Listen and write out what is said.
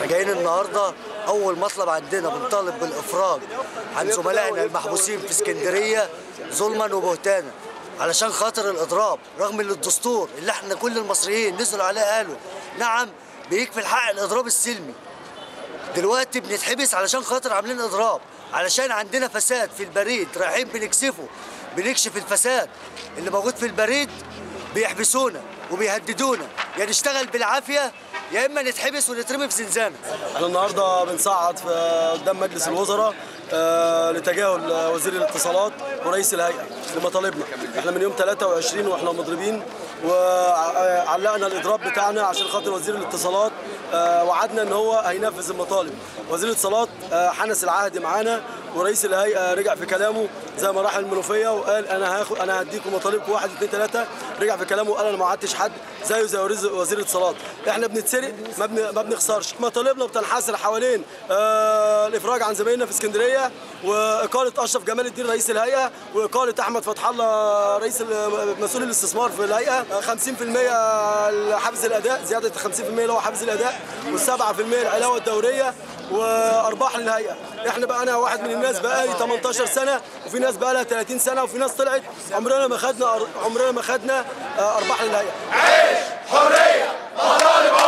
جايين النهارده اول مطلب عندنا بنطالب بالافراج عن زملائنا المحبوسين في اسكندريه ظلما وبهتانا علشان خاطر الاضراب رغم ان الدستور اللي احنا كل المصريين نزلوا عليه قالوا نعم بيكفي الحق الاضراب السلمي دلوقتي بنتحبس علشان خاطر عاملين اضراب علشان عندنا فساد في البريد رايحين بنكشفه بنكشف الفساد اللي موجود في البريد بيحبسونا وبيهددونا يا يعني نشتغل بالعافيه يا اما نتحبس ونترمي في زنزانه احنا النهارده بنصعد في قدام مجلس الوزراء آه لتجاهل وزير الاتصالات ورئيس الهيئه لمطالبنا احنا من يوم 23 واحنا مضربين وعلقنا الاضراب بتاعنا عشان خاطر وزير الاتصالات آه وعدنا ان هو هينفذ المطالب وزير الاتصالات آه حنس العهد معانا ورئيس الهيئه رجع في كلامه زي ما راح المنوفيه وقال انا هاخد انا هديكم مطالبكم واحد اثنين ثلاثه رجع في كلامه وقال انا ما وعدتش حد زيه زي وزير الاتصالات احنا بنتسرق ما, بن... ما بنخسرش مطالبنا بتنحصر حوالين آه الافراج عن زمايلنا في اسكندريه واقاله اشرف جمال الدين رئيس الهيئه واقاله احمد فتح الله رئيس مسؤول الاستثمار في الهيئه 50% حفز الاداء زياده 50% اللي هو حفز الاداء وال7% العلاوه الدوريه وارباح للهيئه احنا بقى انا واحد من الناس بقى لي 18 سنه وفي ناس بقى لها 30 سنه وفي ناس طلعت عمرنا ما خدنا عمرنا ما خدنا ارباح للهيئه عيش حريه مطالب